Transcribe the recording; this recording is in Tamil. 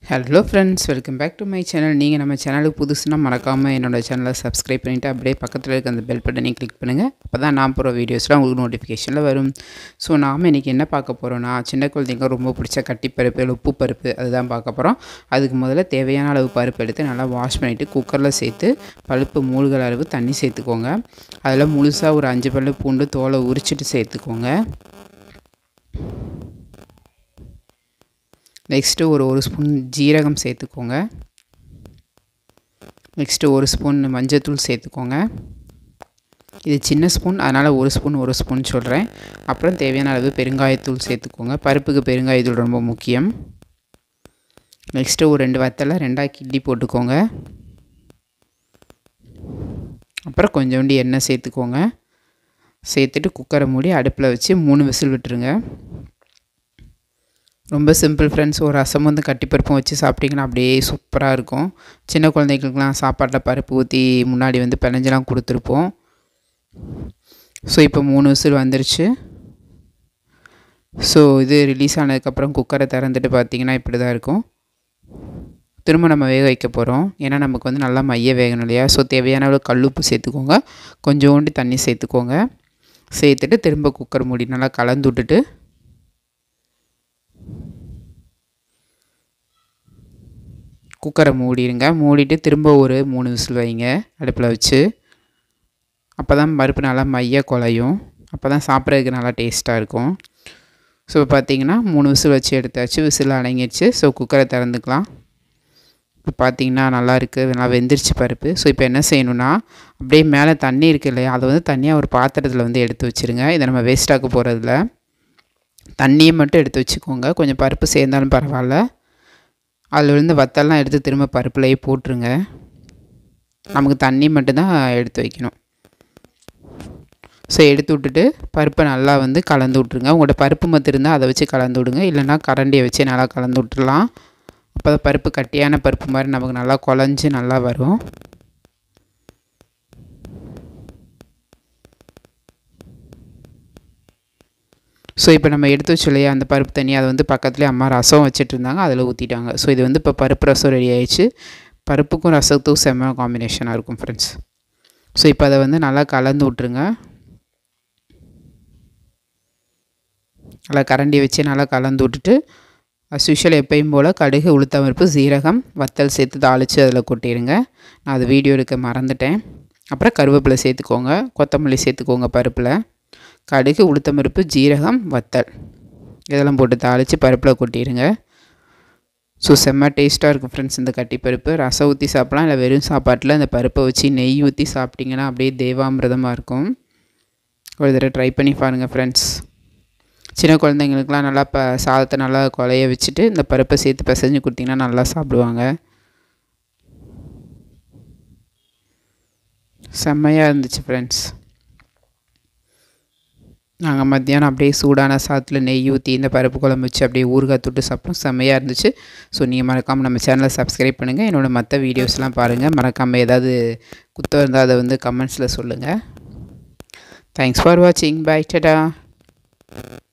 hello friends welcome back to my channel நீங்கள் நம்ம சேனலுக்கு புதுசுனா மறக்காமல் என்னோட சேனலை சப்ஸ்கிரைப் பண்ணிவிட்டு அப்படியே பக்கத்தில் இருக்க அந்த பெல் பட்டனை கிளிக் பண்ணுங்கள் அப்போ தான் நான் போகிற வீடியோஸ்லாம் உங்களுக்கு நோட்டிஃபிகேஷனில் வரும் ஸோ நாம் இன்றைக்கி என்ன பார்க்க போகிறோன்னா சின்ன குழந்தைங்க ரொம்ப பிடிச்ச கட்டிப்பருப்பு இல்லை உப்பு பருப்பு அதுதான் பார்க்க போகிறோம் அதுக்கு முதல்ல தேவையான அளவு பருப்பு எடுத்து நல்லா வாஷ் பண்ணிவிட்டு குக்கரில் சேர்த்து பழுப்பு மூழ்கிற அளவு தண்ணி சேர்த்துக்கோங்க அதில் முழுசாக ஒரு அஞ்சு பல்லு பூண்டு தோலை உரிச்சிட்டு சேர்த்துக்கோங்க நெக்ஸ்ட்டு ஒரு ஒரு ஸ்பூன் ஜீரகம் சேர்த்துக்கோங்க நெக்ஸ்ட்டு ஒரு ஸ்பூன் மஞ்சத்தூள் சேர்த்துக்கோங்க இது சின்ன ஸ்பூன் அதனால் ஒரு ஸ்பூன் ஒரு ஸ்பூன் சொல்கிறேன் அப்புறம் தேவையான அளவு பெருங்காயத்தூள் சேர்த்துக்கோங்க பருப்புக்கு பெருங்காயத்தூள் ரொம்ப முக்கியம் நெக்ஸ்ட்டு ஒரு ரெண்டு வத்தலை ரெண்டாக கிள்ளி போட்டுக்கோங்க அப்புறம் கொஞ்சோண்டு எண்ணெய் சேர்த்துக்கோங்க சேர்த்துட்டு குக்கரை மூடி அடுப்பில் வச்சு மூணு விசில் விட்டுருங்க ரொம்ப சிம்பிள் ஃப்ரெண்ட்ஸ் ஒரு ரசம் வந்து கட்டிப்பருப்பும் வச்சு சாப்பிட்டிங்கன்னா அப்படியே சூப்பராக இருக்கும் சின்ன குழந்தைகளுக்குலாம் சாப்பாட்டில் பருப்பு ஊற்றி முன்னாடி வந்து பிணைஞ்செலாம் கொடுத்துருப்போம் ஸோ இப்போ மூணு விசில் வந்துருச்சு ஸோ இது ரிலீஸ் ஆனதுக்கப்புறம் குக்கரை திறந்துட்டு பார்த்திங்கன்னா இப்படி தான் இருக்கும் திரும்ப நம்ம வேக வைக்க போகிறோம் ஏன்னா நமக்கு வந்து நல்லா மைய வேகணும் இல்லையா ஸோ தேவையான அளவு கல்லுப்பு சேர்த்துக்கோங்க கொஞ்சோண்டு தண்ணி சேர்த்துக்கோங்க சேர்த்துட்டு திரும்ப குக்கர் மூடி நல்லா கலந்து விட்டுட்டு குக்கரை மூடிடுங்க மூடிட்டு திரும்ப ஒரு மூணு விசில் வைங்க அடுப்பில் வச்சு அப்போ தான் பருப்பு நல்லா மைய குலையும் அப்போ தான் சாப்பிட்றதுக்கு நல்லா டேஸ்ட்டாக இருக்கும் ஸோ பார்த்தீங்கன்னா மூணு விசில் வச்சு எடுத்தாச்சு விசில் அடங்கிடுச்சு ஸோ குக்கரை திறந்துக்கலாம் இப்போ பார்த்தீங்கன்னா நல்லா இருக்குது நல்லா வெந்துருச்சு பருப்பு ஸோ இப்போ என்ன செய்யணுன்னா அப்படியே மேலே தண்ணி இருக்குது இல்லையா அதை வந்து தனியாக ஒரு பாத்திரத்தில் வந்து எடுத்து வச்சுருங்க இதை நம்ம வேஸ்ட்டாக்க போகிறதில்ல தண்ணியை மட்டும் எடுத்து வச்சுக்கோங்க கொஞ்சம் பருப்பு சேர்ந்தாலும் பரவாயில்ல அதில் விழுந்து வத்தல்லாம் எடுத்து திரும்ப பருப்புலையே போட்டுருங்க நமக்கு தண்ணி மட்டும்தான் எடுத்து வைக்கணும் ஸோ எடுத்து விட்டுட்டு பருப்பை நல்லா வந்து கலந்து விட்ருங்க உங்களோட பருப்பு மத்து இருந்தால் அதை வச்சு கலந்து விடுங்க இல்லைனா கரண்டியை வச்சு நல்லா கலந்து விட்டுடலாம் அப்போ தான் பருப்பு கட்டியான பருப்பு மாதிரி நமக்கு நல்லா குழஞ்சி நல்லா வரும் ஸோ இப்போ நம்ம எடுத்து வச்சு இல்லையா அந்த பருப்பு தண்ணி அதை வந்து பக்கத்துலேயே அம்மா ரசம் வச்சுட்டு இருந்தாங்க அதில் ஊற்றிட்டாங்க ஸோ இது வந்து இப்போ பருப்பு ரசம் ரெடி ஆயிடுச்சு பருப்புக்கும் ரசத்துக்கும் செம்ம காம்பினேஷனாக இருக்கும் ஃப்ரெண்ட்ஸ் ஸோ இப்போ அதை வந்து நல்லா கலந்து விட்ருங்க நல்லா கரண்டி வச்சு நல்லா கலந்து விட்டுட்டு அஸ் யூஷுவல் எப்பயும் போல் கடுகு உளுத்தம்பருப்பு சீரகம் வத்தல் சேர்த்து தாளித்து அதில் கொட்டிடுங்க நான் அது வீடியோ எடுக்க மறந்துட்டேன் அப்புறம் கருவேப்பிலை சேர்த்துக்கோங்க கொத்தமல்லி சேர்த்துக்கோங்க பருப்பில் கடுகு உளுத்தம்பருப்பு ஜீரகம் வத்தல் இதெல்லாம் போட்டு தாளித்து பருப்பில் கொட்டிடுங்க ஸோ செம்ம டேஸ்ட்டாக இருக்கும் ஃப்ரெண்ட்ஸ் இந்த கட்டிப்பருப்பு ரசம் ஊற்றி சாப்பிட்லாம் இல்லை வெறும் சாப்பாட்டில் இந்த பருப்பை வச்சு நெய் ஊற்றி சாப்பிட்டிங்கன்னா அப்படியே தேவாமிரதமாக இருக்கும் ஒரு தடவை ட்ரை பண்ணி பாருங்கள் ஃப்ரெண்ட்ஸ் சின்ன குழந்தைங்களுக்குலாம் நல்லா ப சாதத்தை நல்லா குழைய வச்சுட்டு இந்த பருப்பை சேர்த்து பிசைஞ்சு கொடுத்திங்கன்னா நல்லா சாப்பிடுவாங்க செம்மையாக இருந்துச்சு ஃப்ரெண்ட்ஸ் நாங்கள் மத்தியானம் அப்படியே சூடான சாதத்தில் நெய் ஊற்றி இந்த பருப்பு குழம்பு வச்சு அப்படியே ஊறுகாய் தொட்டு சாப்பிட்டோம் செம்மையாக இருந்துச்சு ஸோ நீங்கள் மறக்காமல் நம்ம சேனலை சப்ஸ்கிரைப் பண்ணுங்கள் என்னோடய மற்ற வீடியோஸ்லாம் பாருங்கள் மறக்காமல் ஏதாவது குத்தம் இருந்தால் அதை வந்து கமெண்ட்ஸில் சொல்லுங்கள் தேங்க்ஸ் ஃபார் வாட்சிங் பை டடா